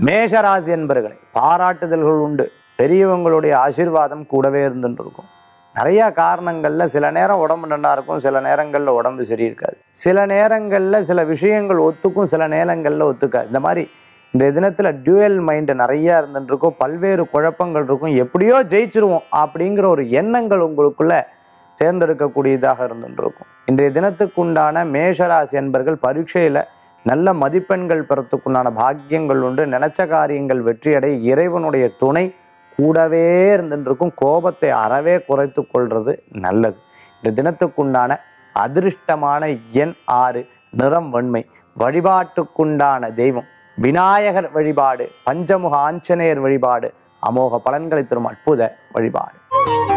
மேஷராசி என்பர்களை பாராட்டுதல்கள் உண்டு பெரியவங்களுடைய ஆசீர்வாதம் கூடவே இருந்துட்டு இருக்கும் நிறைய காரணங்கள்ல சில நேரம் உடம்பு நல்லா இருக்கும் சில நேரங்கள்ல உடம்பு சரி இருக்காது சில நேரங்கள்ல சில விஷயங்கள் ஒத்துக்கும் சில நேரங்கள்ல ஒத்துக்காது இந்த மாதிரி இந்த தினத்துல டியூயல் மைண்டு நிறைய இருந்துட்டு இருக்கும் பல்வேறு குழப்பங்கள் இருக்கும் எப்படியோ ஜெயிச்சிருவோம் அப்படிங்கிற ஒரு எண்ணங்கள் உங்களுக்குள்ள தேர்ந்தெடுக்கக்கூடியதாக இருந்துட்டு இருக்கும் இன்றைய தினத்துக்குண்டான மேஷராசி என்பர்கள் பரீட்சையில நல்ல மதிப்பெண்கள் பெறத்துக்குண்டான பாக்கியங்கள் உண்டு நினைச்ச காரியங்கள் வெற்றியடை இறைவனுடைய துணை கூடவே இருந்துட்டு இருக்கும் கோபத்தை அறவே குறைத்து கொள்வது நல்லது இந்த தினத்துக்குண்டான அதிர்ஷ்டமான எண் ஆறு நிறம் வன்மை வழிபாட்டுக்குண்டான தெய்வம் விநாயகர் வழிபாடு பஞ்சமுக ஆஞ்சநேயர் வழிபாடு அமோக பலன்களை தரும் அற்புத வழிபாடு